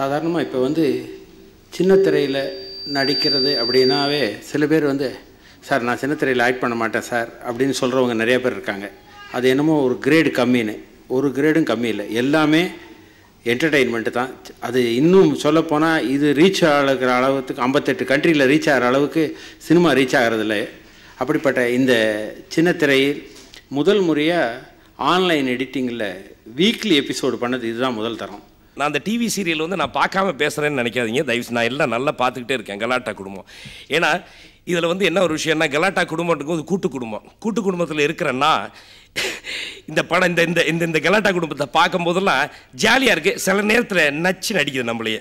சாதாரணமாக இப்போ வந்து சின்ன திரையில் நடிக்கிறது அப்படின்னாவே சில பேர் வந்து சார் நான் சின்ன திரையில் ஆக்ட் பண்ண மாட்டேன் சார் அப்படின்னு சொல்கிறவங்க நிறைய பேர் இருக்காங்க அது என்னமோ ஒரு கிரேடு கம்மின்னு ஒரு கிரேடும் கம்மி இல்லை எல்லாமே என்டர்டெயின்மெண்ட்டு தான் அது இன்னும் சொல்லப்போனால் இது ரீச் ஆகிற அளவுக்கு ஐம்பத்தெட்டு கண்ட்ரியில் ரீச் ஆகிற அளவுக்கு சினிமா ரீச் ஆகிறதில்ல அப்படிப்பட்ட இந்த சின்ன திரையில் முதல் முறையாக ஆன்லைன் எடிட்டிங்கில் வீக்லி எபிசோடு பண்ணது இதுதான் முதல் தரம் நான் அந்த டிவி சீரியல் வந்து நான் பார்க்காம பேசுகிறேன்னு நினைக்காதீங்க தயவு நான் எல்லாம் நல்லா பார்த்துக்கிட்டே இருக்கேன் கலாட்டா குடும்பம் ஏன்னா இதில் வந்து என்ன ஒரு விஷயம்னா கலாட்டா குடும்பத்துக்கு ஒரு கூட்டு குடும்பம் கூட்டு குடும்பத்தில் இருக்கிறேன்னா இந்த படம் இந்த இந்த இந்த இந்த கலாட்டா குடும்பத்தை பார்க்கும் போதெல்லாம் ஜாலியாக இருக்குது சில நேரத்தில் நச்சு நடிக்குது நம்மளையே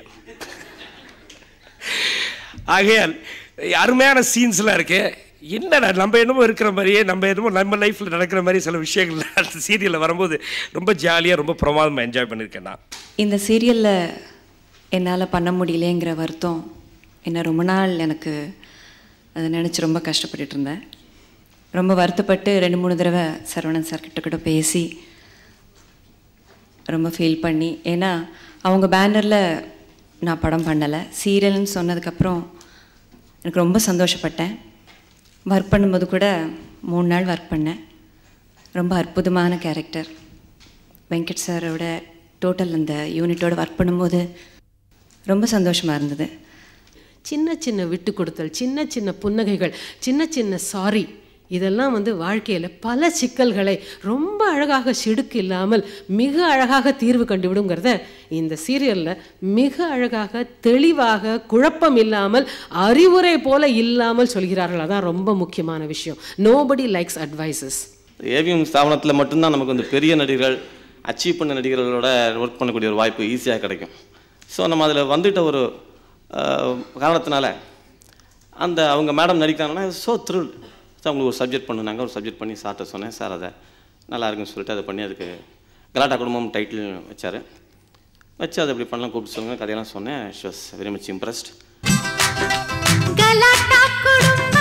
ஆகையால் அருமையான சீன்ஸ்லாம் இருக்கு என்னடா நம்ம என்னமோ இருக்கிற மாதிரியே நம்ம என்னமோ நம்ம லைஃப்பில் நடக்கிற மாதிரி சில விஷயங்கள் அந்த சீரியலில் வரும்போது ரொம்ப ஜாலியாக ரொம்ப பிரமாதமாக என்ஜாய் பண்ணியிருக்கேன் நான் இந்த சீரியலில் என்னால் பண்ண முடியலையேங்கிற வருத்தம் என்ன ரொம்ப நாள் எனக்கு அதை நினச்சி ரொம்ப கஷ்டப்பட்டுட்டு இருந்தேன் ரொம்ப வருத்தப்பட்டு ரெண்டு மூணு தடவை சரவணன் சார் கிட்ட கூட பேசி ரொம்ப ஃபீல் பண்ணி ஏன்னா அவங்க பேனரில் நான் படம் பண்ணலை சீரியல்னு சொன்னதுக்கப்புறம் எனக்கு ரொம்ப சந்தோஷப்பட்டேன் ஒர்க் பண்ணும்போது கூட மூணு நாள் ஒர்க் பண்ணேன் ரொம்ப அற்புதமான கேரக்டர் வெங்கட் சாரோட டோட்டல் அந்த யூனிட்டோட ஒர்க் பண்ணும்போது ரொம்ப சந்தோஷமாக இருந்தது சின்ன சின்ன விட்டு கொடுத்தல் சின்ன சின்ன புன்னகைகள் சின்ன சின்ன சாரி இதெல்லாம் வந்து வாழ்க்கையில் பல சிக்கல்களை ரொம்ப அழகாக சிடுக்கு இல்லாமல் மிக அழகாக தீர்வு கண்டுவிடுங்கிறத இந்த சீரியலில் மிக அழகாக தெளிவாக குழப்பம் இல்லாமல் அறிவுரை போல இல்லாமல் சொல்கிறார்கள் அதான் ரொம்ப முக்கியமான விஷயம் நோபடி லைக்ஸ் அட்வைசஸ் ஏவிஎம் ஸ்தாபனத்தில் மட்டும்தான் நமக்கு வந்து பெரிய நடிகர்கள் அச்சீவ் பண்ண நடிகர்களோட ஒர்க் பண்ணக்கூடிய ஒரு வாய்ப்பு ஈஸியாக கிடைக்கும் ஸோ நம்ம அதில் வந்துட்ட ஒரு அஹ், காரணத்தினால அந்த அவங்க மேடம் நடிக்கிறாங்கன்னா ஸோ த்ரில் ஸோ அவங்களுக்கு ஒரு சப்ஜெக்ட் பண்ணுனாங்க ஒரு சப்ஜெக்ட் பண்ணி சார்ட்ட சொன்னேன் சார் அதை நல்லா இருக்குன்னு சொல்லிட்டு அதை பண்ணி அதுக்கு கலாட்டா குடும்பம் டைட்டில் வச்சார் வச்சு அதை இப்படி பண்ணலாம் கூப்பிட்டு சொல்லுங்க கதையெல்லாம் சொன்னேன் she was very much impressed கலாட்டா குடும்பம்